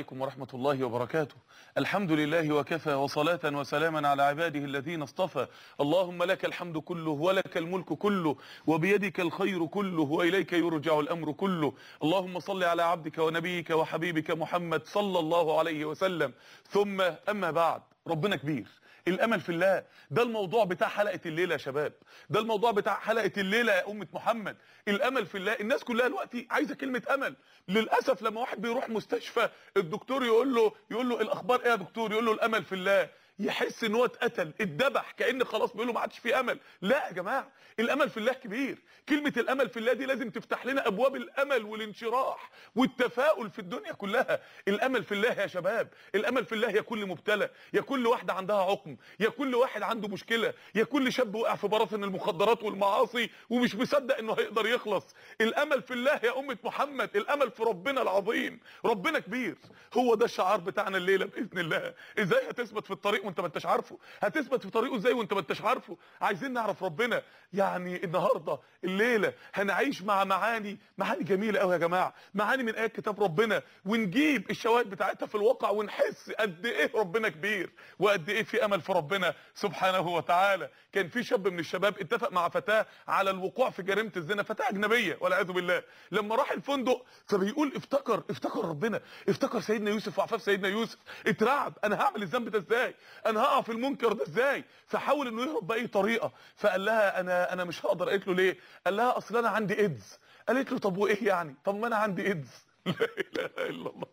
عليكم ورحمة الله وبركاته الحمد لله وكفى وصلاة وسلاما على عباده الذين اصطفى اللهم لك الحمد كله ولك الملك كله وبيدك الخير كله وإليك يرجع الأمر كله اللهم صل على عبدك ونبيك وحبيبك محمد صلى الله عليه وسلم ثم أما بعد ربنا كبير الامل في الله ده الموضوع بتاع حلقه الليله يا شباب ده الموضوع بتاع حلقه الليله يا امه محمد الامل في الله الناس كلها دلوقتي عايزه كلمه امل للاسف لما واحد بيروح مستشفى الدكتور يقول له يقول له الاخبار ايه يا دكتور يقول له الامل في الله يحس ان هو اتقتل اتذبح كان خلاص بيقول له ما عادش في امل لا يا جماعه الامل في الله كبير كلمه الامل في الله دي لازم تفتح لنا ابواب الامل والانشراح والتفاؤل في الدنيا كلها الامل في الله يا شباب الامل في الله يا كل مبتلى يا كل واحده عندها عقم يا كل واحد عنده مشكله يا كل شاب وقع في براثن المخدرات والمعاصي ومش مصدق انه هيقدر يخلص الامل في الله يا امه محمد الامل في ربنا العظيم ربنا كبير هو ده الشعار بتاعنا الليله باذن الله ازاي هتثبت في الطريق وانت ما انتش عارفه هتثبت في طريقه ازاي وانت ما انتش عارفه عايزين نعرف ربنا يعني النهارده الليله هنعيش مع معاني معاني جميله قوي يا جماعه معاني من ايات كتاب ربنا ونجيب الشواهد بتاعتها في الواقع ونحس قد ايه ربنا كبير وقد ايه في امل في ربنا سبحانه وتعالى كان في شاب من الشباب اتفق مع فتاه على الوقوع في جريمه الزنا فتاه اجنبيه والعياذ بالله لما راح الفندق فبيقول افتكر افتكر ربنا افتكر سيدنا يوسف وعفاف سيدنا يوسف اترعب انا هعمل الذنب ده ازاي انا هقع في المنكر ده ازاي فحاول انه يهرب باي طريقه فقال لها انا انا مش هقدر قالت له ليه قال لها اصل انا عندي ايدز قالت له طب وايه يعني طب ما انا عندي ايدز لا اله الا الله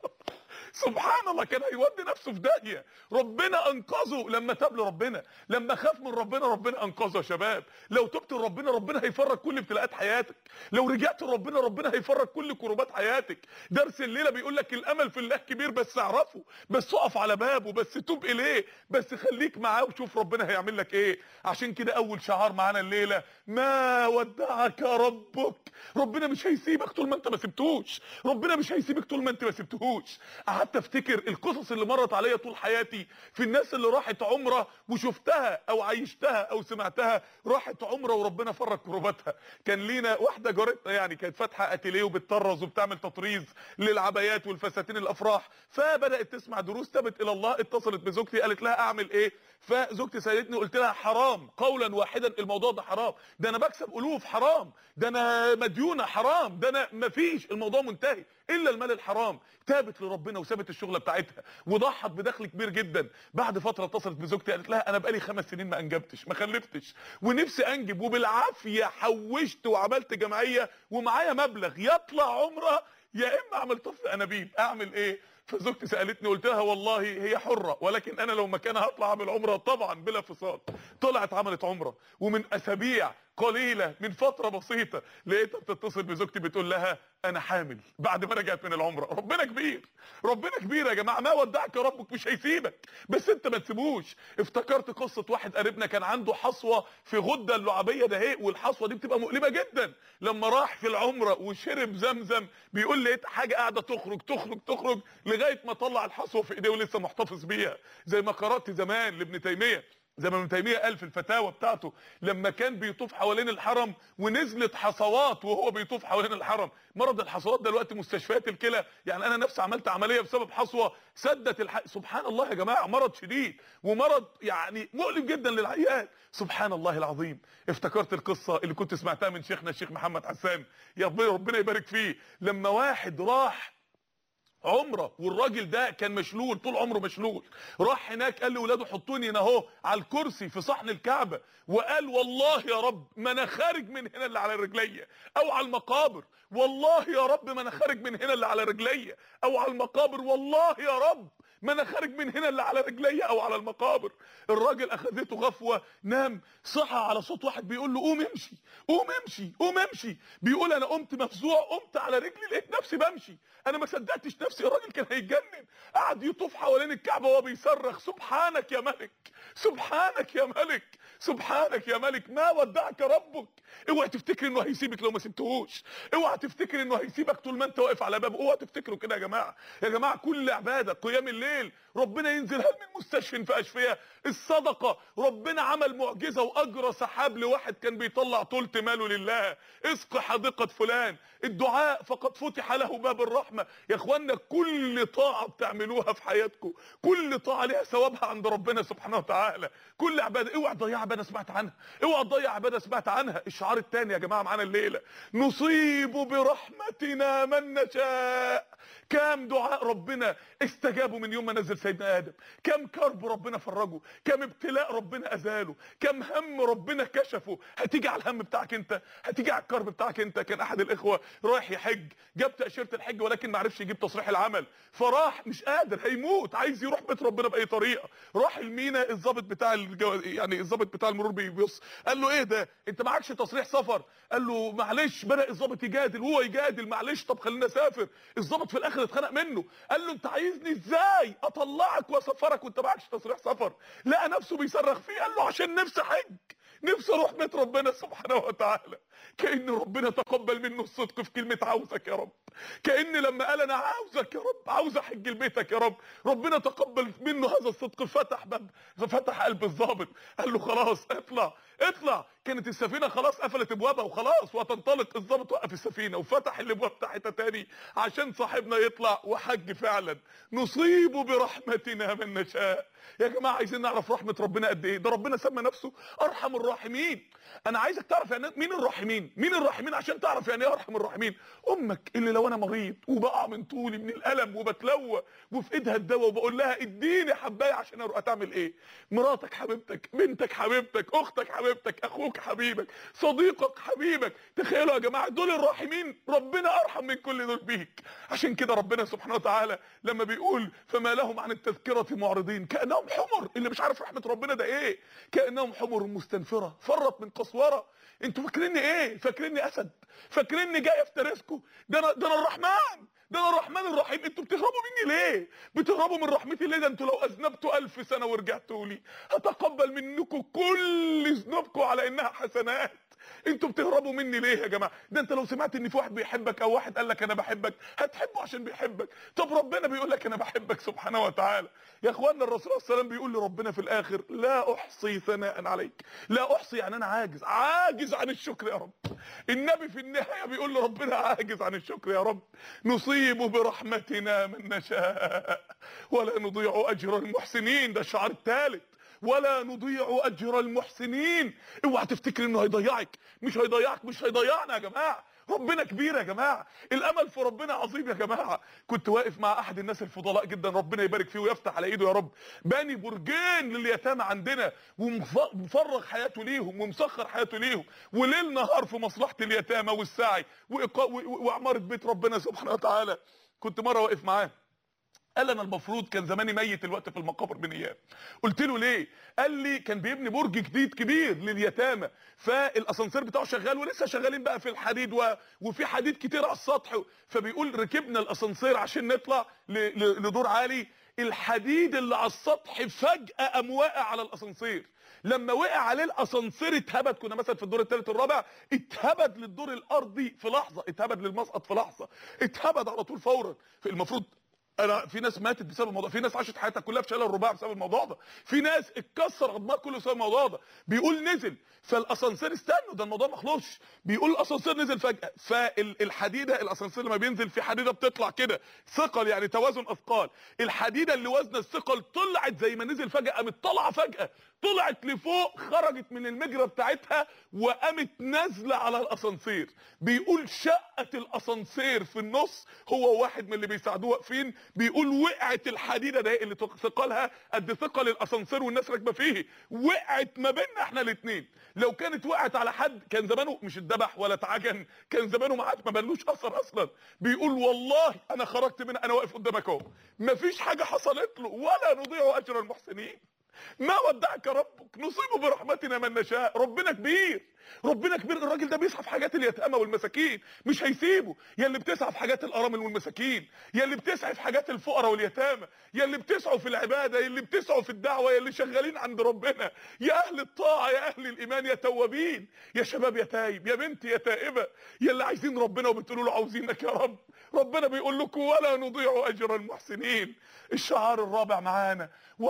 سبحان الله كان هيودي نفسه في داهيه ربنا انقذه لما تاب لربنا لما خاف من ربنا ربنا انقذه يا شباب لو تبت لربنا ربنا هيفرج كل ابتلاءات حياتك لو رجعت لربنا ربنا هيفرج كل كروبات حياتك درس الليله بيقول لك الامل في الله كبير بس اعرفه بس اقف على بابه بس توب اليه بس خليك معاه وشوف ربنا هيعمل لك ايه عشان كده اول شعار معانا الليله ما ودعك ربك ربنا مش هيسيبك طول ما انت ما سبتوش ربنا مش هيسيبك طول ما انت ما سبتهوش قعدت افتكر القصص اللي مرت عليا طول حياتي في الناس اللي راحت عمره وشفتها او عيشتها او سمعتها راحت عمره وربنا فرج كروباتها كان لينا واحده جارتنا يعني كانت فاتحه اتيليه وبتطرز وبتعمل تطريز للعبايات والفساتين الافراح فبدات تسمع دروس تبت الى الله اتصلت بزوجتي قالت لها اعمل ايه فزوجتي سالتني قلت لها حرام قولا واحدا الموضوع ده حرام ده انا بكسب الوف حرام ده انا مديونه حرام ده انا مفيش الموضوع منتهي الا المال الحرام تابت لربنا وسابت الشغله بتاعتها وضحت بدخل كبير جدا بعد فتره اتصلت بزوجتي قالت لها انا بقالي خمس سنين ما انجبتش ما خلفتش ونفسي انجب وبالعافيه حوشت وعملت جمعيه ومعايا مبلغ يطلع عمره يا اما اعمل طفل انابيب اعمل ايه فزوجتي سالتني قلت لها والله هي حره ولكن انا لو مكانها هطلع اعمل عمره طبعا بلا فصال طلعت عملت عمره ومن اسابيع قليله من فتره بسيطه لقيتها بتتصل بزوجتي بتقول لها انا حامل بعد ما رجعت من العمره ربنا كبير ربنا كبير يا جماعه ما ودعك ربك مش هيسيبك بس انت ما تسيبوش افتكرت قصه واحد قريبنا كان عنده حصوه في غده اللعابيه ده اهي والحصوه دي بتبقى مؤلمه جدا لما راح في العمره وشرب زمزم بيقول لقيت حاجه قاعده تخرج تخرج تخرج لغايه ما طلع الحصوه في ايديه ولسه محتفظ بيها زي ما قرات زمان لابن تيميه زي ما ابن تيميه قال في الفتاوى بتاعته لما كان بيطوف حوالين الحرم ونزلت حصوات وهو بيطوف حوالين الحرم مرض الحصوات دلوقتي مستشفيات الكلى يعني انا نفسي عملت عمليه بسبب حصوه سدت الح... سبحان الله يا جماعه مرض شديد ومرض يعني مؤلم جدا للعيان سبحان الله العظيم افتكرت القصه اللي كنت سمعتها من شيخنا الشيخ محمد حسان يا ربنا يبارك فيه لما واحد راح عمره والراجل ده كان مشلول طول عمره مشلول راح هناك قال لاولاده حطوني هنا اهو على الكرسي في صحن الكعبه وقال والله يا رب ما انا خارج من هنا اللي على رجليا او على المقابر والله يا رب ما انا خارج من هنا اللي على رجليا او على المقابر والله يا رب ما انا خارج من هنا اللي على رجليا او على المقابر الراجل اخذته غفوه نام صحى على صوت واحد بيقول له قوم امشي قوم امشي قوم امشي بيقول انا قمت مفزوع قمت على رجلي لقيت نفسي بمشي انا ما صدقتش نفسي الراجل كان هيتجنن قعد يطوف حوالين الكعبه وهو بيصرخ سبحانك يا ملك سبحانك يا ملك سبحانك يا ملك ما ودعك ربك اوعى تفتكر انه هيسيبك لو ما سبتهوش اوعى تفتكر انه هيسيبك طول ما انت واقف على بابه اوعى تفتكروا كده يا جماعه يا جماعه كل عباده قيام الليل ربنا ينزل هل من مستشفى في اشفياء الصدقه ربنا عمل معجزه واجرى سحاب لواحد كان بيطلع طولت ماله لله اسق حديقه فلان الدعاء فقد فتح له باب الرحمه يا اخوانا كل طاعه بتعملوها في حياتكم كل طاعه ليها ثوابها عند ربنا سبحانه وتعالى كل عباده اوعى تضيع عباده سمعت عنها اوعى تضيع عباده سمعت عنها الشعار الثاني يا جماعه معانا الليله نصيب برحمتنا من نشاء كام دعاء ربنا استجابوا من يوم ما نزل سيدنا ادم كم كرب ربنا فرجه كم ابتلاء ربنا ازاله كم هم ربنا كشفه هتيجي على الهم بتاعك انت هتيجي على الكرب بتاعك انت كان احد الاخوه رايح يحج جاب تاشيره الحج ولكن ما عرفش يجيب تصريح العمل فراح مش قادر هيموت عايز يروح بيت ربنا باي طريقه راح المينا الضابط بتاع الجو... يعني الضابط بتاع المرور بيبص قال له ايه ده انت معكش تصريح سفر قال له معلش بدا الضابط يجادل هو يجادل معلش طب خلينا اسافر الضابط في الاخر اتخنق منه قال له انت عايزني ازاي اطلعك واسفرك وانت معكش تصريح سفر لقى نفسه بيصرخ فيه قال له عشان نفسي حج نفسي اروح بيت ربنا سبحانه وتعالى كأن ربنا تقبل منه الصدق في كلمة عاوزك يا رب كأن لما قال انا عاوزك يا رب عاوز احج لبيتك يا رب ربنا تقبل منه هذا الصدق فتح باب ففتح قلب الضابط قال له خلاص اطلع اطلع كانت السفينه خلاص قفلت ابوابها وخلاص وهتنطلق الضابط وقف السفينه وفتح الابواب بتاعتها تاني عشان صاحبنا يطلع وحج فعلا نصيب برحمتنا من نشاء يا جماعه عايزين نعرف رحمه ربنا قد ايه ده ربنا سمى نفسه ارحم الراحمين انا عايزك تعرف يعني مين الراحمين مين الراحمين عشان تعرف يعني ايه ارحم الراحمين امك اللي لو انا مريض وبقع من طولي من الالم وبتلوى وفي ايدها الدواء وبقول لها اديني حبايه عشان اروح تعمل ايه مراتك حبيبتك بنتك حبيبتك اختك حبيبتك اخوك حبيبك صديقك حبيبك تخيلوا يا جماعه دول الراحمين ربنا ارحم من كل دول بيك عشان كده ربنا سبحانه وتعالى لما بيقول فما لهم عن التذكره معرضين كانهم حمر اللي مش عارف رحمه ربنا ده ايه كانهم حمر مستنفره فرت من قسوره انتوا فاكريني ايه فاكريني اسد فاكريني جاي افترسكم ده انا ده انا الرحمن ده انا الرحمن الرحيم انتوا بتهربوا مني ليه بتهربوا من رحمتي ليه ده انتوا لو اذنبتوا الف سنه ورجعتوا لي هتقبل منكم كل ذنوبكم على انها حسنات انتوا بتهربوا مني ليه يا جماعه ده انت لو سمعت ان في واحد بيحبك او واحد قال لك انا بحبك هتحبه عشان بيحبك طب ربنا بيقول لك انا بحبك سبحانه وتعالى يا اخوانا الرسول صلى الله عليه وسلم بيقول لربنا في الاخر لا احصي ثناء عليك لا احصي يعني انا عاجز عاجز عن الشكر يا رب النبي في النهايه بيقول لربنا عاجز عن الشكر يا رب نصيب برحمتنا من نشاء ولا نضيع اجر المحسنين ده الشعار الثالث ولا نضيع اجر المحسنين اوعى تفتكر انه هيضيعك مش هيضيعك مش هيضيعنا يا جماعه ربنا كبير يا جماعه الامل في ربنا عظيم يا جماعه كنت واقف مع احد الناس الفضلاء جدا ربنا يبارك فيه ويفتح على ايده يا رب باني برجين لليتامى عندنا ومفرغ حياته ليهم ومسخر حياته ليهم وليل نهار في مصلحه اليتامى والسعي وعماره بيت ربنا سبحانه وتعالى كنت مره واقف معاه قال انا المفروض كان زماني ميت الوقت في المقابر من ايام قلت له ليه قال لي كان بيبني برج جديد كبير لليتامى فالاسانسير بتاعه شغال ولسه شغالين بقى في الحديد و... وفي حديد كتير على السطح فبيقول ركبنا الاسانسير عشان نطلع ل... ل... لدور عالي الحديد اللي على السطح فجاه قام واقع على الاسانسير لما وقع عليه الاسانسير اتهبد كنا مثلا في الدور الثالث الرابع اتهبد للدور الارضي في لحظه اتهبد للمسقط في لحظه اتهبد على طول فورا المفروض انا في ناس ماتت بسبب الموضوع في ناس عاشت حياتها كلها في شلل الرباع بسبب الموضوع ده في ناس اتكسر عظمها كله بسبب الموضوع ده بيقول نزل فالاسانسير استنوا ده الموضوع ما خلصش بيقول الاسانسير نزل فجاه فالحديده الاسانسير لما بينزل في حديده بتطلع كده ثقل يعني توازن اثقال الحديده اللي وزن الثقل طلعت زي ما نزل فجاه قامت طالعه فجاه طلعت لفوق خرجت من المجرى بتاعتها وقامت نازله على الاسانسير بيقول شقه الاسانسير في النص هو واحد من اللي بيساعدوه واقفين بيقول وقعت الحديده ده اللي ثقلها قد ثقل الاسانسير والناس راكبه فيه وقعت ما بيننا احنا الاثنين لو كانت وقعت على حد كان زمانه مش اتذبح ولا اتعجن كان زمانه ما عاد ما بلوش اثر اصلا بيقول والله انا خرجت من انا واقف قدامك اهو مفيش حاجه حصلت له ولا نضيع اجر المحسنين ما ودعك ربك نصيب برحمتنا من نشاء ربنا كبير ربنا كبير الراجل ده بيسعى في حاجات اليتامى والمساكين مش هيسيبه يا اللي بتسعى في حاجات الارامل والمساكين يا اللي بتسعى في حاجات الفقراء واليتامى يا اللي بتسعوا في العباده يا اللي بتسعوا في الدعوه يا اللي شغالين عند ربنا يا اهل الطاعه يا اهل الايمان يا توابين يا شباب يا تايب يا بنت يا تائبه يا اللي عايزين ربنا وبتقولوا له عاوزينك يا رب ربنا بيقول لكم ولا نضيع اجر المحسنين الشعار الرابع معانا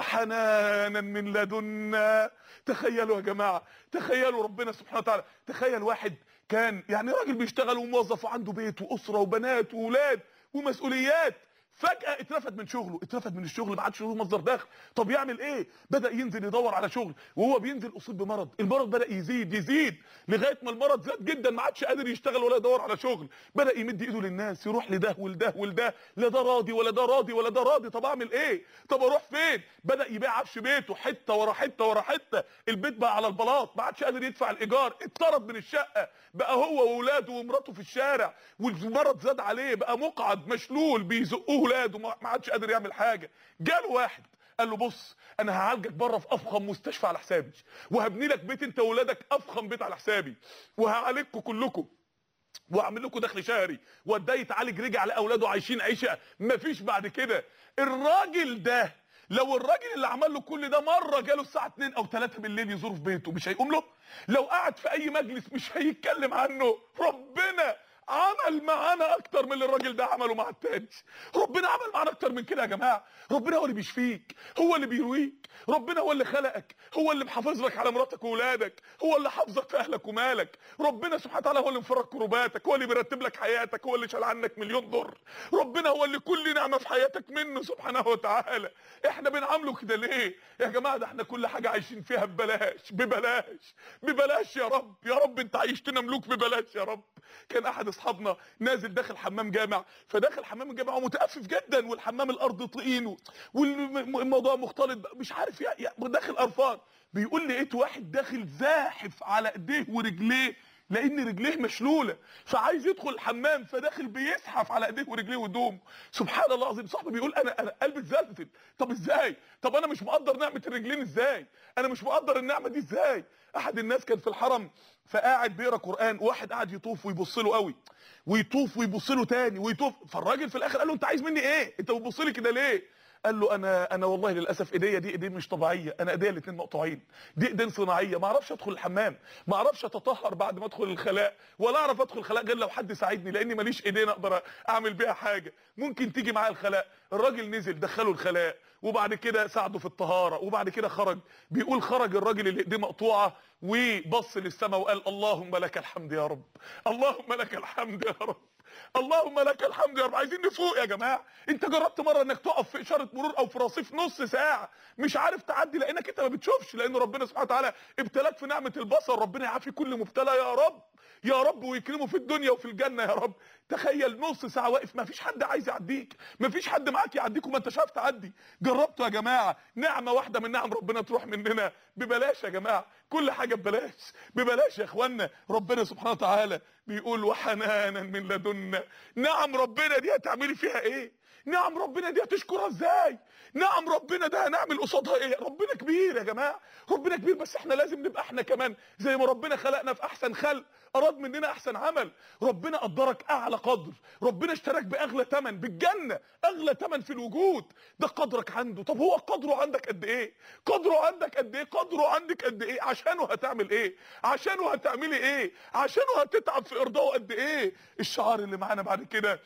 وحنانا من لدنا تخيلوا يا جماعه تخيلوا ربنا سبحانه وتعالى تخيل واحد كان يعني راجل بيشتغل وموظف وعنده بيت واسره وبنات واولاد ومسؤوليات فجأة اترفد من شغله اترفد من الشغل ما عادش له مصدر دخل طب يعمل ايه بدأ ينزل يدور على شغل وهو بينزل اصيب بمرض المرض بدأ يزيد يزيد لغاية ما المرض زاد جدا ما عادش قادر يشتغل ولا يدور على شغل بدأ يمد ايده للناس يروح لده ولده ولده لا ده راضي ولا ده راضي ولا ده راضي طب اعمل ايه طب اروح فين بدأ يبيع عفش بيته حتة ورا حتة ورا حتة البيت بقى على البلاط ما عادش قادر يدفع الايجار اتطرد من الشقة بقى هو واولاده ومراته في الشارع والمرض زاد عليه بقى مقعد مشلول بيزقوه ولاده ما عادش قادر يعمل حاجه جاله واحد قال له بص انا هعالجك بره في افخم مستشفى على حسابي وهبني لك بيت انت واولادك افخم بيت على حسابي وهعالجكم كلكم واعمل لكم دخل شهري وده يتعالج رجع على اولاده عايشين عيشه مفيش بعد كده الراجل ده لو الراجل اللي عمل له كل ده مره جاله الساعه 2 او 3 بالليل يزوره في بيته مش هيقوم له لو قعد في اي مجلس مش هيتكلم عنه ربنا عمل معانا اكتر من اللي الراجل ده عمله مع التاني ربنا عمل معانا اكتر من كده يا جماعه ربنا هو اللي بيشفيك هو اللي بيرويك ربنا هو اللي خلقك هو اللي محافظ لك على مراتك واولادك هو اللي حافظك في اهلك ومالك ربنا سبحانه وتعالى هو اللي مفرج كروباتك هو اللي بيرتب لك حياتك هو اللي شال عنك مليون ضر ربنا هو اللي كل نعمه في حياتك منه سبحانه وتعالى احنا بنعامله كده ليه يا جماعه ده احنا كل حاجه عايشين فيها ببلاش ببلاش ببلاش يا رب يا رب انت عيشتنا ملوك ببلاش يا رب كان احد اصحابنا نازل داخل حمام جامع فداخل حمام الجامع هو متأفف جدا والحمام الارض طين والموضوع مختلط مش عارف يا داخل قرفان بيقول لي لقيت واحد داخل زاحف على ايديه ورجليه لان رجليه مشلوله فعايز يدخل الحمام فداخل بيزحف على ايديه ورجليه وهدومه سبحان الله العظيم صاحبي بيقول انا انا قلبي اتزلزل طب ازاي طب انا مش مقدر نعمه الرجلين ازاي انا مش مقدر النعمه دي ازاي احد الناس كان في الحرم فقاعد بيقرا قران واحد قاعد يطوف ويبص له قوي ويطوف ويبص له تاني ويطوف فالراجل في الاخر قال له انت عايز مني ايه انت بتبص لي كده ليه قال له انا انا والله للاسف ايديا دي ايدين مش طبيعيه انا ايديا الاثنين مقطوعين دي ايدين صناعيه ما اعرفش ادخل الحمام ما اعرفش اتطهر بعد ما ادخل الخلاء ولا اعرف ادخل الخلاء غير لو حد ساعدني لاني ماليش ايدين اقدر اعمل بيها حاجه ممكن تيجي معايا الخلاء الراجل نزل دخله الخلاء وبعد كده ساعده في الطهاره وبعد كده خرج بيقول خرج الراجل اللي ايديه مقطوعه وبص للسماء وقال اللهم لك الحمد يا رب اللهم لك الحمد يا رب اللهم لك الحمد يا رب عايزين نفوق يا جماعه انت جربت مره انك تقف في اشاره مرور او في رصيف نص ساعه مش عارف تعدي لانك انت ما بتشوفش لان ربنا سبحانه وتعالى ابتلاك في نعمه البصر ربنا يعافي كل مبتلى يا رب يا رب ويكرمه في الدنيا وفي الجنه يا رب تخيل نص ساعه واقف ما فيش حد عايز يعديك ما فيش حد معاك يعديك وما انتش عارف تعدي جربته يا جماعه نعمه واحده من نعم ربنا تروح مننا ببلاش يا جماعه كل حاجه ببلاش ببلاش يا اخوانا ربنا سبحانه وتعالى بيقول وحنانا من لدنا نعم ربنا دي هتعملي فيها ايه نعم ربنا دي هتشكرها ازاي نعم ربنا ده هنعمل قصادها ايه ربنا كبير يا جماعه ربنا كبير بس احنا لازم نبقى احنا كمان زي ما ربنا خلقنا في احسن خلق اراد مننا احسن عمل ربنا قدرك اعلى قدر ربنا اشتراك باغلى ثمن بالجنه اغلى ثمن في الوجود ده قدرك عنده طب هو قدره عندك قد ايه قدره عندك قد ايه قدره عندك قد ايه عشانه هتعمل ايه عشانه هتعملي ايه عشانه هتتعب في ارضائه قد ايه الشعار اللي معانا بعد كده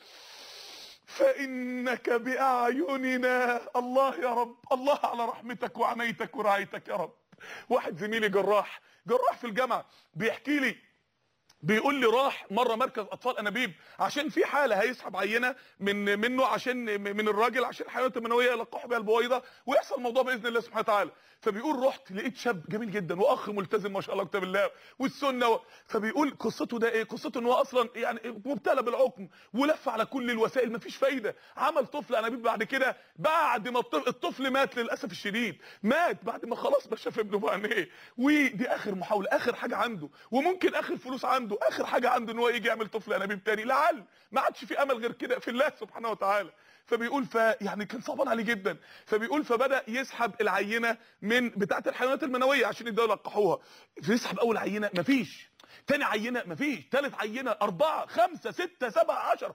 فإنك بأعيننا الله يا رب الله على رحمتك وعنايتك ورعايتك يا رب واحد زميلي جراح جراح في الجامعة بيحكي لي بيقول لي راح مره مركز اطفال انابيب عشان في حاله هيسحب عينه من منه عشان من الراجل عشان الحيوانات المنويه يلقحوا بيها البويضه ويحصل الموضوع باذن الله سبحانه وتعالى فبيقول رحت لقيت شاب جميل جدا واخ ملتزم ما شاء الله كتاب الله والسنه و... فبيقول قصته ده ايه قصته ان هو اصلا يعني مبتلى بالعقم ولف على كل الوسائل مفيش فايده عمل طفل انابيب بعد كده بعد ما الطفل مات للاسف الشديد مات بعد ما خلاص ما شاف ابنه بعينيه ودي اخر محاوله اخر حاجه عنده وممكن اخر فلوس عنده اخر حاجه عنده ان هو يجي يعمل طفل انابيب تاني لعل ما عادش في امل غير كده في الله سبحانه وتعالى فبيقول ف يعني كان صعبان عليه جدا فبيقول فبدا يسحب العينه من بتاعه الحيوانات المنويه عشان يبداوا يلقحوها فيسحب اول عينه مفيش تاني عينه مفيش تالت عينه اربعه خمسه سته سبعه عشر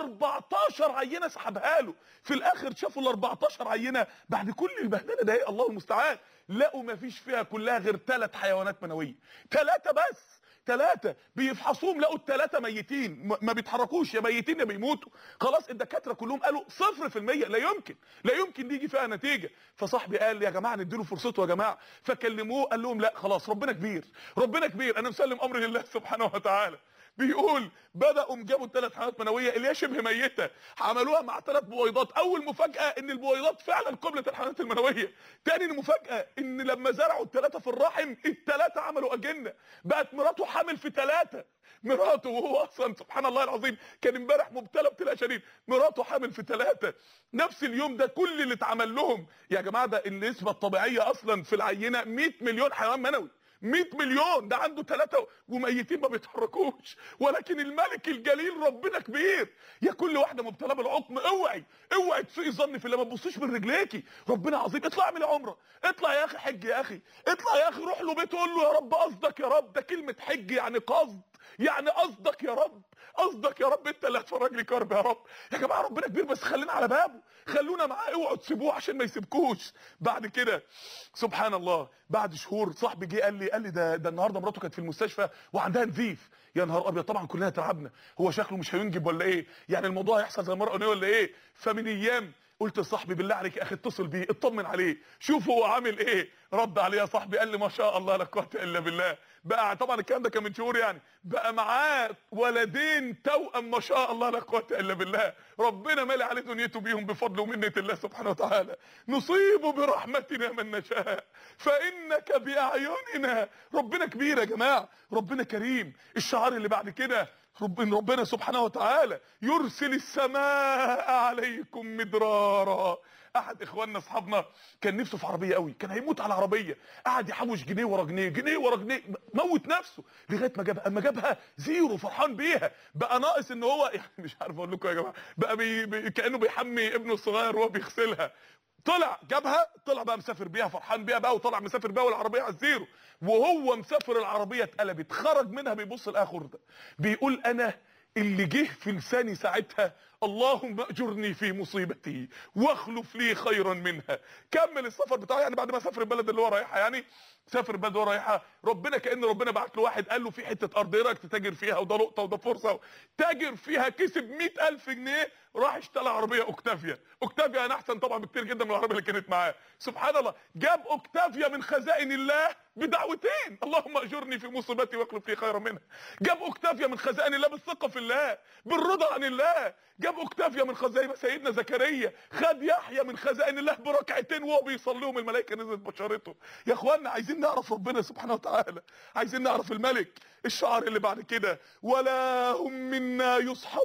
14 عينه سحبها له في الاخر شافوا ال 14 عينه بعد كل البهدله ده ايه الله المستعان لقوا مفيش فيها كلها غير ثلاث حيوانات منويه ثلاثه بس ثلاثة بيفحصوهم لقوا الثلاثة ميتين م- ما بيتحركوش يا ميتين يا بيموتوا خلاص الدكاترة كلهم قالوا صفر في المية لا يمكن لا يمكن دي يجي فيها نتيجة فصاحبي قال يا جماعة نديله فرصته يا جماعة فكلموه قال لهم لا خلاص ربنا كبير ربنا كبير انا مسلم امري لله سبحانه وتعالى بيقول بداوا جابوا الثلاث حيوانات منويه اللي هي شبه ميته عملوها مع ثلاث بويضات اول مفاجاه ان البويضات فعلا قبلت الحيوانات المنويه تاني مفاجاه ان لما زرعوا الثلاثه في الرحم الثلاثه عملوا اجنه بقت مراته حامل في ثلاثه مراته وهو اصلا سبحان الله العظيم كان امبارح مبتلى ابتلاء شديد مراته حامل في ثلاثه نفس اليوم ده كل اللي اتعمل لهم يا جماعه ده النسبه الطبيعيه اصلا في العينه 100 مليون حيوان منوي 100 مليون ده عنده ثلاثة وميتين ما بيتحركوش ولكن الملك الجليل ربنا كبير يا كل واحدة مبتلى بالعقم اوعي اوعي تسوقي ظن في الله ما تبصيش من رجليكي ربنا عظيم اطلع اعمل عمرة اطلع يا اخي حج يا اخي اطلع يا اخي روح له بيت قول له يا رب قصدك يا رب ده كلمة حج يعني قصد يعني قصدك يا رب قصدك يا رب انت اللي هتفرج لي كرب يا رب يا جماعه ربنا كبير بس خلينا على بابه خلونا معاه اوعوا تسيبوه عشان ما يسيبكوش بعد كده سبحان الله بعد شهور صاحبي جه قال لي قال لي ده ده النهارده مراته كانت في المستشفى وعندها نزيف يا نهار ابيض طبعا كلنا تعبنا هو شكله مش هينجب ولا ايه يعني الموضوع هيحصل زي المرأة ولا ايه فمن ايام قلت لصاحبي بالله عليك يا اخي اتصل بيه اطمن عليه شوف هو عامل ايه رد عليه يا صاحبي قال لي ما شاء الله لا قوه الا بالله بقى طبعا الكلام ده كان من شهور يعني بقى معاه ولدين توأم ما شاء الله لا قوه الا بالله ربنا مالي عليه دنيته بيهم بفضل ومنه الله سبحانه وتعالى نصيب برحمتنا من نشاء فانك باعيننا ربنا كبير يا جماعه ربنا كريم الشعار اللي بعد كده رب ربنا سبحانه وتعالى يرسل السماء عليكم مدرارا احد اخواننا اصحابنا كان نفسه في عربيه قوي كان هيموت على عربيه قعد يحوش جنيه ورا جنيه جنيه ورا جنيه موت نفسه لغايه ما جابها اما جابها زيرو فرحان بيها بقى ناقص ان هو يعني مش عارف اقول لكم يا جماعه بقى بي بي كانه بيحمي ابنه الصغير وهو بيغسلها طلع جابها طلع بقى مسافر بيها فرحان بيها بقى وطلع مسافر بيها والعربيه على الزيرو وهو مسافر العربيه اتقلبت خرج منها بيبص الاخر ده بيقول انا اللي جه في لساني ساعتها اللهم اجرني في مصيبتي واخلف لي خيرا منها كمل السفر بتاعه يعني بعد ما سافر البلد اللي هو رايحها يعني سافر البلد اللي هو رايحها ربنا كان ربنا بعت له واحد قال له في حته ارض ايه رايك تتاجر فيها وده لقطه وده فرصه تاجر فيها كسب 100000 جنيه راح اشترى عربيه اوكتافيا اوكتافيا انا احسن طبعا بكتير جدا من العربيه اللي كانت معاه سبحان الله جاب اوكتافيا من خزائن الله بدعوتين اللهم اجرني في مصيبتي واخلف لي خيرا منها جاب اوكتافيا من خزائن الله بالثقه في الله بالرضا عن الله جاب اوكتافيا من خزائن سيدنا زكريا خد يحيى من خزائن الله بركعتين وهو بيصليهم الملائكه نزلت بشرته يا اخوانا عايزين نعرف ربنا سبحانه وتعالى عايزين نعرف الملك الشعر اللي بعد كده ولا هم منا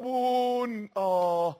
يصحبون اه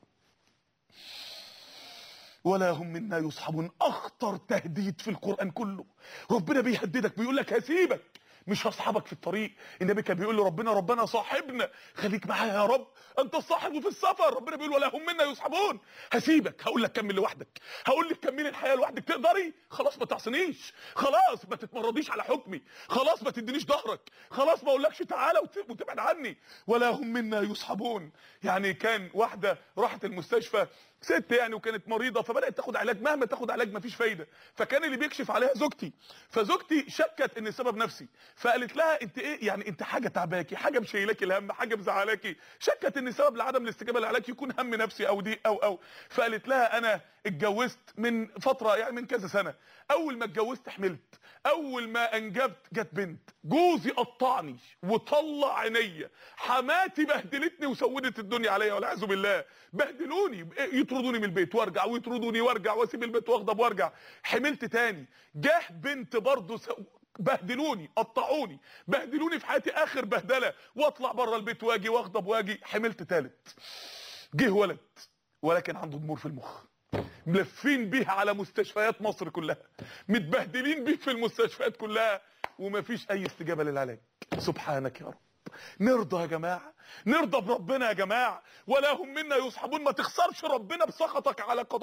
ولا هم منا يصحبون اخطر تهديد في القران كله ربنا بيهددك بيقول لك هسيبك مش هصحبك في الطريق النبي كان بيقول لربنا ربنا صاحبنا خليك معايا يا رب انت الصاحب في السفر ربنا بيقول ولا هم منا يصحبون هسيبك هقول لك كمل لوحدك هقول لك كملي الحياه لوحدك تقدري خلاص ما تعصنيش خلاص ما تتمرضيش على حكمي خلاص ما تدينيش ظهرك خلاص ما اقولكش تعالى وت- وتبعد عني ولا هم منا يصحبون يعني كان واحده راحت المستشفى ست يعني وكانت مريضه فبدات تاخد علاج مهما تاخد علاج مفيش فايده فكان اللي بيكشف عليها زوجتي فزوجتي شكت ان السبب نفسي فقالت لها انت ايه يعني انت حاجه تعباكي حاجه مشيلاكي الهم حاجه مزعلاكي شكت ان السبب لعدم الاستجابه للعلاج يكون هم نفسي او دي او او فقالت لها انا اتجوزت من فتره يعني من كذا سنه اول ما اتجوزت حملت اول ما انجبت جت بنت جوزي قطعني وطلع عينيا حماتي بهدلتني وسودت الدنيا عليا والعياذ بالله بهدلوني يطردوني من البيت وارجع ويطردوني وارجع واسيب البيت واغضب وارجع حملت تاني جه بنت برضه سو... بهدلوني قطعوني بهدلوني في حياتي اخر بهدله واطلع بره البيت واجي واغضب واجي حملت تالت جه ولد ولكن عنده ضمور في المخ ملفين بيه على مستشفيات مصر كلها متبهدلين بيه في المستشفيات كلها ومفيش اي استجابه للعلاج سبحانك يا رب نرضى يا جماعه نرضى بربنا يا جماعه ولا هم منا يصحبون ما تخسرش ربنا بسخطك على قضائه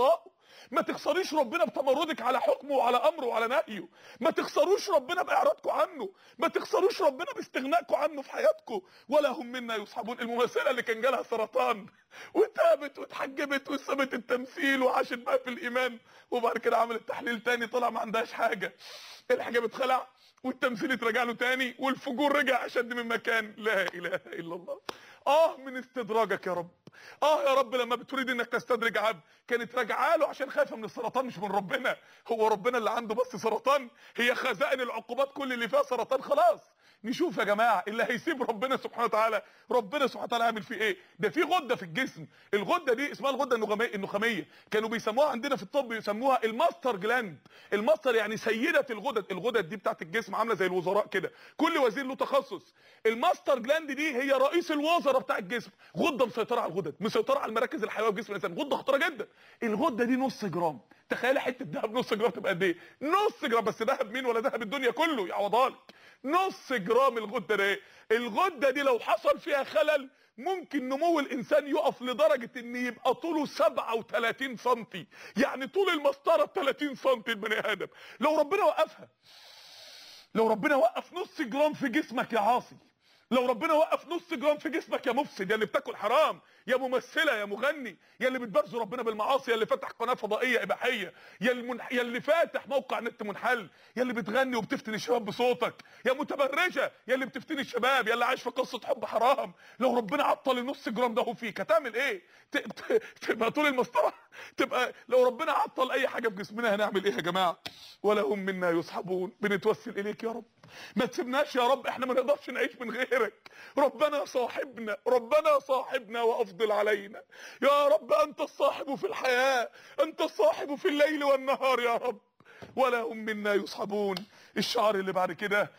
ما تخسريش ربنا بتمردك على حكمه وعلى امره وعلى نهيه ما تخسروش ربنا باعراضكم عنه ما تخسروش ربنا باستغنائكم عنه في حياتكم ولا هم منا يصحبون الممثله اللي كان جالها سرطان وتابت واتحجبت وسابت التمثيل وعاشت بقى في الايمان وبعد كده عملت تحليل تاني طلع ما عندهاش حاجه الحجاب اتخلع والتمثيل اترجع له تاني والفجور رجع اشد من مكان لا اله الا الله اه من استدراجك يا رب اه يا رب لما بتريد انك تستدرج عبد كانت راجعه له عشان خايفه من السرطان مش من ربنا هو ربنا اللي عنده بس سرطان هي خزائن العقوبات كل اللي فيها سرطان خلاص نشوف يا جماعه اللي هيسيب ربنا سبحانه وتعالى ربنا سبحانه وتعالى يعمل فيه ايه ده في غده في الجسم الغده دي اسمها الغده النخاميه النخاميه كانوا بيسموها عندنا في الطب يسموها الماستر جلاند الماستر يعني سيده الغدد الغدد دي بتاعت الجسم عامله زي الوزراء كده كل وزير له تخصص الماستر جلاند دي هي رئيس الوزراء بتاع الجسم غده مسيطره على الغدد مسيطره على المراكز الحيويه في جسم الانسان غده خطيره جدا الغده دي نص جرام تخيل حته ذهب نص جرام تبقى قد ايه نص جرام بس ذهب مين ولا ذهب الدنيا كله يعوضها لك نص جرام الغده ده الغده دي لو حصل فيها خلل ممكن نمو الانسان يقف لدرجه ان يبقى طوله 37 سم يعني طول المسطره 30 سم البني ادم لو ربنا وقفها لو ربنا وقف نص جرام في جسمك يا عاصي لو ربنا وقف نص جرام في جسمك يا مفسد يا اللي بتاكل حرام يا ممثله يا مغني يا اللي بتبرز ربنا بالمعاصي يا اللي فاتح قناه فضائيه اباحيه يا المنح... يا اللي فاتح موقع نت منحل يا اللي بتغني وبتفتن الشباب بصوتك يا متبرجه يا اللي بتفتن الشباب يا اللي عايش في قصه حب حرام لو ربنا عطل النص جرام ده هو فيك هتعمل ايه ت... ت... تبقى طول المسطره تبقى لو ربنا عطل اي حاجه في جسمنا هنعمل ايه يا جماعه ولا هم منا يصحبون بنتوسل اليك يا رب ما تسيبناش يا رب احنا ما نقدرش نعيش من غيرك ربنا صاحبنا ربنا صاحبنا وافضل علينا يا رب انت الصاحب في الحياه انت الصاحب في الليل والنهار يا رب ولا هم منا يصحبون الشعر اللي بعد كده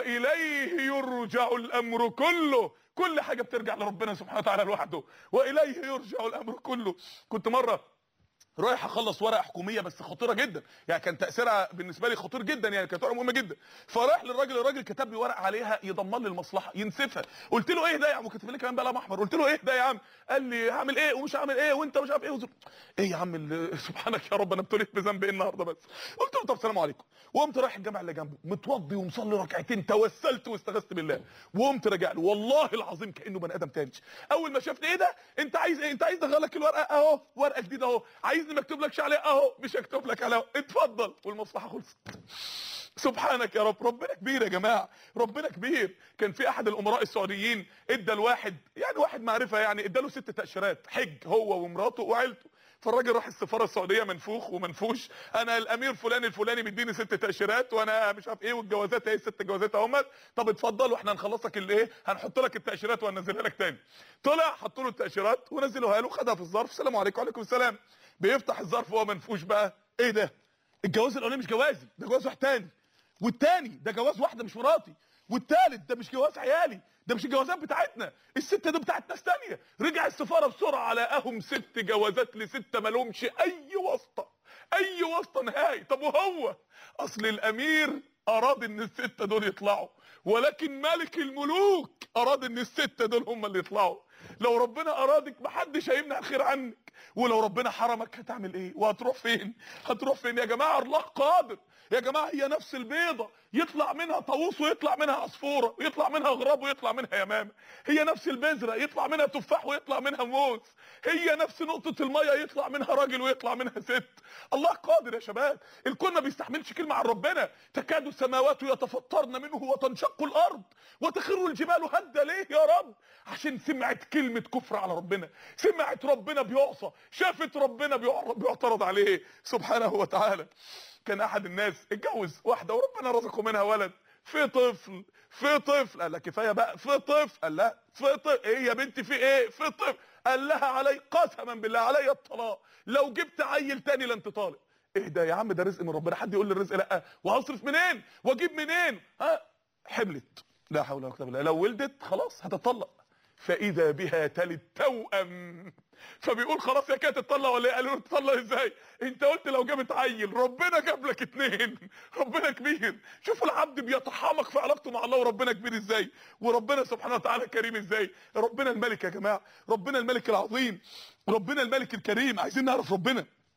واليه يرجع الامر كله كل حاجه بترجع لربنا سبحانه وتعالى لوحده واليه يرجع الامر كله كنت مره رايح اخلص ورقه حكوميه بس خطيره جدا يعني كان تاثيرها بالنسبه لي خطير جدا يعني كانت ورقه مهمه جدا فرايح للراجل الراجل كتب لي ورقه عليها يضمن لي المصلحه ينسفها قلت له ايه ده يا عم كاتب لي كمان بقلم احمر قلت له ايه ده يا عم قال لي هعمل ايه ومش هعمل ايه وانت مش عارف ايه وزر... ايه يا عم ال- سبحانك يا رب انا ابتليت بذنب ايه النهارده بس قلت له طب سلام عليكم وقمت رايح الجامع اللي جنبه متوضي ومصلي ركعتين توسلت واستغثت بالله وقمت راجع له والله العظيم كانه بني ادم تاني اول ما شافني ايه ده انت عايز ايه انت عايز لك الورقه اهو ورقه جديده اهو عايزني ما اكتب لكش عليها اهو مش هكتب لك عليها اتفضل والمصلحه خلصت سبحانك يا رب ربنا كبير يا جماعه ربنا كبير كان في احد الامراء السعوديين ادى الواحد يعني واحد معرفه يعني ادى له ست تاشيرات حج هو ومراته وعيلته فالراجل راح السفاره السعوديه منفوخ ومنفوش انا الامير فلان الفلاني مديني ست تاشيرات وانا مش عارف ايه والجوازات اهي ست جوازات اهمت طب اتفضل واحنا هنخلص لك الايه هنحط لك التاشيرات وهننزلها لك تاني طلع حطوا له التاشيرات ونزلوها له خدها في الظرف السلام عليكم وعليكم السلام بيفتح الظرف وهو منفوش بقى ايه ده الجواز الاولاني مش جوازي ده جواز واحد تاني والتاني ده جواز واحده مش مراتي والتالت ده مش جواز عيالي ده مش الجوازات بتاعتنا الستة دي بتاعت ناس تانية رجع السفارة بسرعة لقاهم ست جوازات لستة مالهمش أي واسطة أي واسطة نهائي طب وهو أصل الأمير أراد إن الستة دول يطلعوا ولكن ملك الملوك أراد إن الستة دول هم اللي يطلعوا لو ربنا أرادك محدش هيمنع الخير عنك ولو ربنا حرمك هتعمل ايه وهتروح فين هتروح فين يا جماعه الله قادر يا جماعه هي نفس البيضه يطلع منها طاووس ويطلع منها عصفوره ويطلع منها غراب ويطلع منها يمامه هي نفس البذره يطلع منها تفاح ويطلع منها موز هي نفس نقطه الميه يطلع منها راجل ويطلع منها ست الله قادر يا شباب الكون ما بيستحملش كلمه عن ربنا تكاد السماوات يتفطرن منه وتنشق الارض وتخر الجبال هدا ليه يا رب عشان سمعت كلمه كفر على ربنا سمعت ربنا بيعصى شافت ربنا بيعر- بيعترض عليه سبحانه وتعالى كان احد الناس اتجوز واحده وربنا رزقه منها ولد في طفل في طفل قال لها كفايه بقى في طفل قال لها في طفل ايه يا بنتي في ايه في طفل قال لها علي قسما بالله علي الطلاق لو جبت عيل تاني لن تطالق ايه ده يا عم ده رزق من ربنا حد يقول لي الرزق لا وهصرف منين واجيب منين ها حملت لا حول ولا قوه الا بالله لو ولدت خلاص هتطلق فاذا بها تلد توأم فبيقول خلاص يا كانت تطلق ولا ايه قالوا له تطلق ازاي انت قلت لو جابت عيل ربنا جاب لك اتنين ربنا كبير شوف العبد بيتحامق في علاقته مع الله وربنا كبير ازاي وربنا سبحانه وتعالى كريم ازاي ربنا الملك يا جماعه ربنا الملك العظيم ربنا الملك الكريم عايزين نعرف ربنا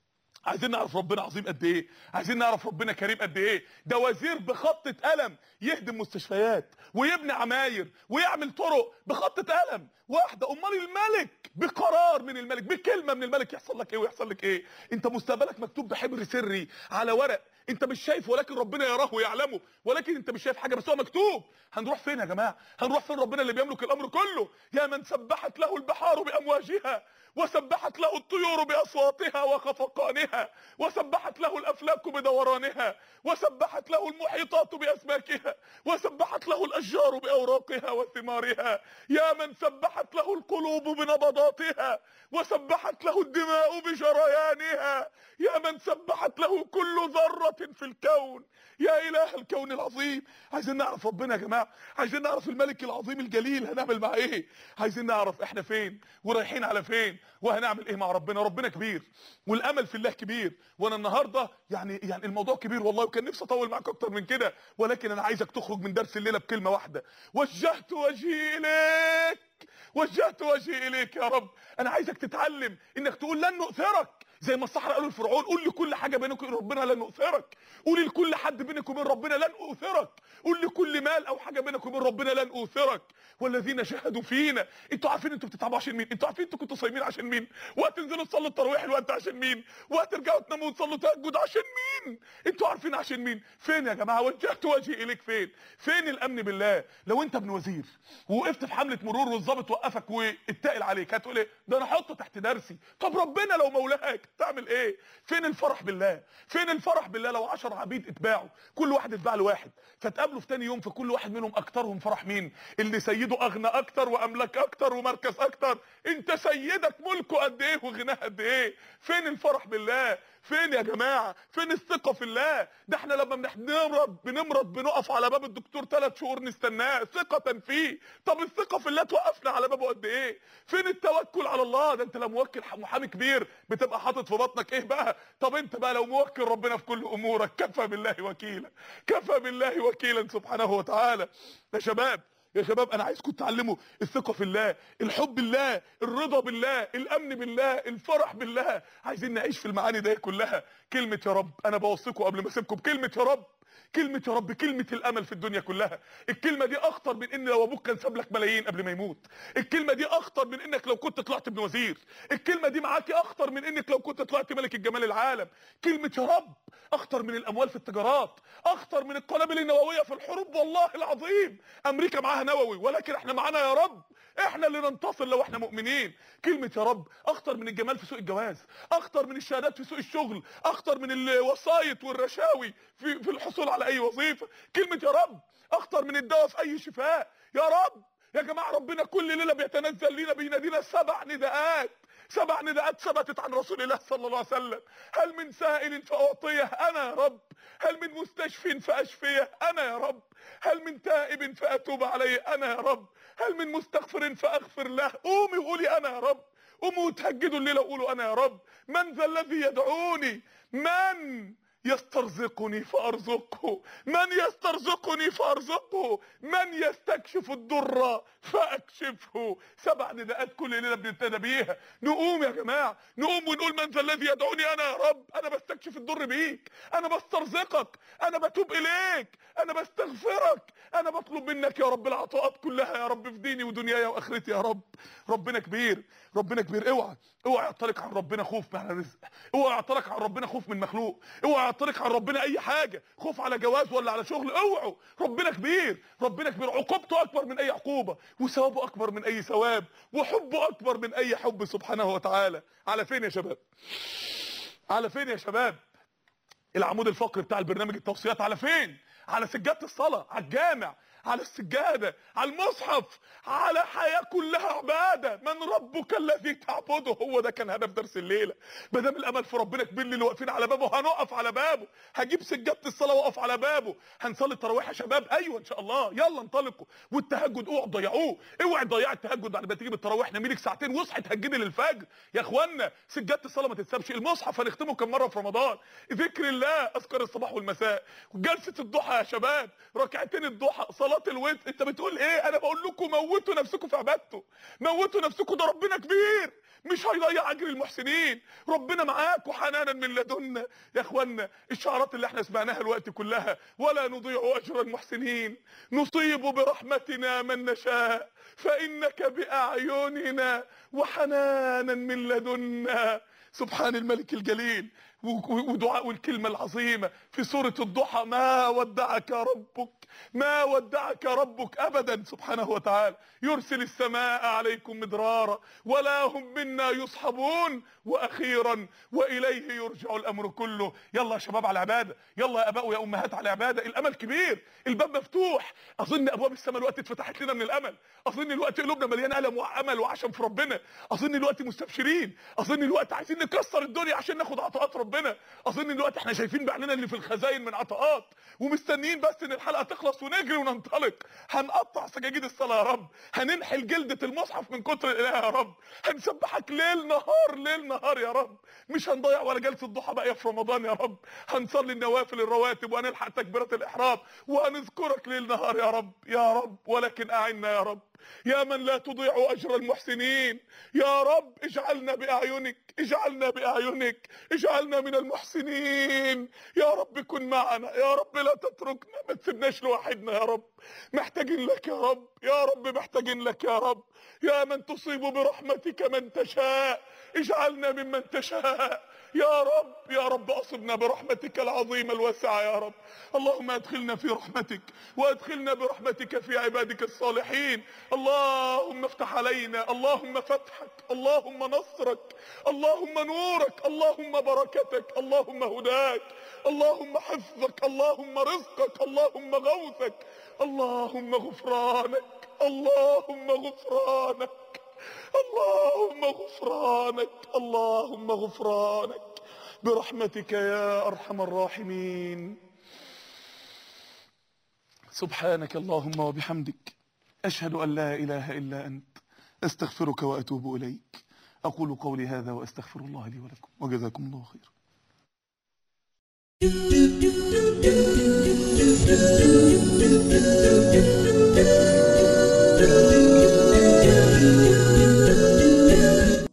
عايزين نعرف ربنا عظيم قد ايه عايزين نعرف ربنا كريم قد ايه ده وزير بخطة قلم يهدم مستشفيات ويبني عماير ويعمل طرق بخطة قلم واحدة امال الملك بقرار من الملك بكلمة من الملك يحصل لك ايه ويحصل لك ايه انت مستقبلك مكتوب بحبر سري على ورق انت مش شايف ولكن ربنا يراه ويعلمه ولكن انت مش شايف حاجه بس هو مكتوب هنروح فين يا جماعه هنروح فين ربنا اللي بيملك الامر كله يا من سبحت له البحار بامواجها وسبحت له الطيور باصواتها وخفقانها وسبحت له الافلاك بدورانها وسبحت له المحيطات باسماكها وسبحت له الاشجار باوراقها وثمارها يا من سبحت له القلوب بنبضاتها وسبحت له الدماء بجريانها يا من سبحت له كل ذره في الكون يا اله الكون العظيم عايزين نعرف ربنا يا جماعه عايزين نعرف الملك العظيم الجليل هنعمل معاه ايه عايزين نعرف احنا فين ورايحين على فين وهنعمل ايه مع ربنا ربنا كبير والامل في الله كبير وانا النهارده يعني يعني الموضوع كبير والله وكان نفسي اطول معاك اكتر من كده ولكن انا عايزك تخرج من درس الليله بكلمه واحده وجهت وجهي اليك وجهت وجهي اليك يا رب انا عايزك تتعلم انك تقول لن نؤثرك زي ما الصحراء قالوا لفرعون قول لي كل حاجه بينك وبين ربنا لن اؤثرك قول لكل حد بينك وبين ربنا لن اؤثرك قول لكل مال او حاجه بينك وبين ربنا لن اؤثرك والذين شهدوا فينا انتوا عارفين انتوا بتتعبوا عشان مين انتوا عارفين انتوا كنتوا صايمين عشان مين وهتنزلوا تصلوا التراويح الوقت عشان مين وهترجعوا تناموا وتصلوا تهجد عشان مين انتوا عارفين عشان مين فين يا جماعه وجهت وجهي اليك فين فين الامن بالله لو انت ابن وزير ووقفت في حمله مرور والظابط وقفك واتقل عليك هتقول ايه ده انا احطه تحت درسي طب ربنا لو مولاك تعمل ايه فين الفرح بالله فين الفرح بالله لو 10 عبيد اتباعوا كل واحد اتباع لواحد فتقابلوا في تاني يوم فكل واحد منهم اكترهم فرح مين اللي سيده اغنى اكتر واملاك اكتر ومركز اكتر انت سيدك ملكه قد ايه وغناه قد ايه فين الفرح بالله فين يا جماعه فين الثقه في الله ده احنا لما بنمرض بنمرض بنقف على باب الدكتور ثلاث شهور نستناه ثقه فيه طب الثقه في الله توقفنا على بابه قد ايه فين التوكل على الله ده انت لو موكل محامي كبير بتبقى حاطط في بطنك ايه بقى طب انت بقى لو موكل ربنا في كل امورك كفى بالله وكيلا كفى بالله وكيلا سبحانه وتعالى يا شباب يا شباب انا عايزكم تتعلموا الثقه في الله الحب بالله الرضا بالله الامن بالله الفرح بالله عايزين نعيش في المعاني دي كلها كلمه يا رب انا بوصيكم قبل ما اسيبكم بكلمه يا رب كلمة يا رب كلمة الأمل في الدنيا كلها الكلمة دي أخطر من إن لو أبوك كان ساب لك ملايين قبل ما يموت الكلمة دي أخطر من إنك لو كنت طلعت ابن وزير الكلمة دي معاكي أخطر من إنك لو كنت طلعت ملك الجمال العالم كلمة يا رب أخطر من الأموال في التجارات أخطر من القنابل النووية في الحروب والله العظيم أمريكا معاها نووي ولكن إحنا معانا يا رب إحنا اللي ننتصر لو إحنا مؤمنين كلمة يا رب أخطر من الجمال في سوق الجواز أخطر من الشهادات في سوق الشغل أخطر من الوسايط والرشاوي في, في الحصول على أي وظيفة كلمة يا رب أخطر من الدواء في أي شفاء يا رب يا جماعة ربنا كل ليلة بيتنزل لينا بينادينا سبع نداءات سبع نداءات ثبتت عن رسول الله صلى الله عليه وسلم هل من سائل فأعطيه أنا يا رب هل من مستشف فأشفيه أنا يا رب هل من تائب فأتوب عليه أنا يا رب هل من مستغفر فأغفر له قومي وقولي أنا يا رب قوموا وتهجدوا الليلة وقولوا أنا يا رب من ذا الذي يدعوني من يسترزقني فارزقه من يسترزقني فارزقه من يستكشف الضر فاكشفه سبع نداءات كل ليله بنتنادى بيها نقوم يا جماعه نقوم ونقول من ذا الذي يدعوني انا يا رب انا بستكشف الضر بيك انا بسترزقك انا بتوب اليك انا بستغفرك انا بطلب منك يا رب العطاءات كلها يا رب في ديني ودنياي واخرتي يا رب ربنا كبير ربنا كبير اوعى اوعى يعطلك عن ربنا خوف من الرزق اوعى يعطلك عن ربنا خوف من مخلوق اوعى يعطلك عن ربنا اي حاجه خوف على جواز ولا على شغل اوعوا ربنا كبير ربنا كبير عقوبته اكبر من اي عقوبه وثوابه اكبر من اي ثواب وحبه اكبر من اي حب سبحانه وتعالى على فين يا شباب على فين يا شباب العمود الفقري بتاع البرنامج التوصيات على فين على سجاده الصلاه على الجامع على السجادة على المصحف على حياة كلها عبادة من ربك الذي تعبده هو ده كان هدف درس الليلة ما دام الامل في ربنا كبير اللي واقفين على بابه هنقف على بابه هجيب سجادة الصلاة واقف على بابه هنصلي التراويح يا شباب ايوه ان شاء الله يلا انطلقوا والتهجد اوعوا تضيعوه اوعي تضيعي التهجد بعد ما تيجي بالتراويح نميلك ساعتين واصحي تهجدي للفجر يا اخوانا سجادة الصلاة ما تتسابش المصحف هنختمه كم مرة في رمضان ذكر الله اذكار الصباح والمساء جلسة الضحى يا شباب ركعتين الضحى صلاة صلاه الوتر انت بتقول ايه انا بقول لكم موتوا نفسكم في عبادته موتوا نفسكم ده ربنا كبير مش هيضيع اجر المحسنين ربنا معاك وحنانا من لدنا يا اخوانا الشعارات اللي احنا سمعناها الوقت كلها ولا نضيع اجر المحسنين نصيب برحمتنا من نشاء فانك باعيننا وحنانا من لدنا سبحان الملك الجليل ودعاء الكلمة العظيمة في سورة الضحى ما ودعك ربك ما ودعك ربك أبدا سبحانه وتعالى يرسل السماء عليكم مدرارا ولا هم منا يصحبون وأخيرا وإليه يرجع الأمر كله يلا يا شباب على العبادة يلا يا أباء ويا أمهات على العبادة الأمل كبير الباب مفتوح أظن أبواب السماء الوقت اتفتحت لنا من الأمل أظن الوقت قلوبنا مليانة ألم وأمل وعشم في ربنا أظن الوقت مستبشرين أظن الوقت عايزين نكسر الدنيا عشان ناخد عطاءات ربنا اظن دلوقتي احنا شايفين بعيننا اللي في الخزاين من عطاءات ومستنيين بس ان الحلقه تخلص ونجري وننطلق هنقطع سجاجيد الصلاه يا رب هننحل جلده المصحف من كتر الاله يا رب هنسبحك ليل نهار ليل نهار يا رب مش هنضيع ولا جلسه ضحى بقى في رمضان يا رب هنصلي النوافل الرواتب وهنلحق تكبيرات الاحرام وهنذكرك ليل نهار يا رب يا رب ولكن اعنا يا رب يا من لا تضيع اجر المحسنين يا رب اجعلنا باعينك اجعلنا باعينك اجعلنا من المحسنين يا رب كن معنا يا رب لا تتركنا ما تسيبناش لوحدنا يا رب محتاجين لك يا رب يا رب محتاجين لك يا رب يا من تصيب برحمتك من تشاء اجعلنا ممن تشاء يا رب يا رب اصبنا برحمتك العظيمه الواسعه يا رب اللهم ادخلنا في رحمتك وادخلنا برحمتك في عبادك الصالحين اللهم افتح علينا اللهم فتحك اللهم نصرك اللهم نورك اللهم بركتك اللهم هداك اللهم حفظك اللهم رزقك اللهم غوثك اللهم غفرانك اللهم غفرانك اللهم غفرانك اللهم غفرانك برحمتك يا ارحم الراحمين سبحانك اللهم وبحمدك اشهد ان لا اله الا انت استغفرك واتوب اليك اقول قولي هذا واستغفر الله لي ولكم وجزاكم الله خيرا Thank you.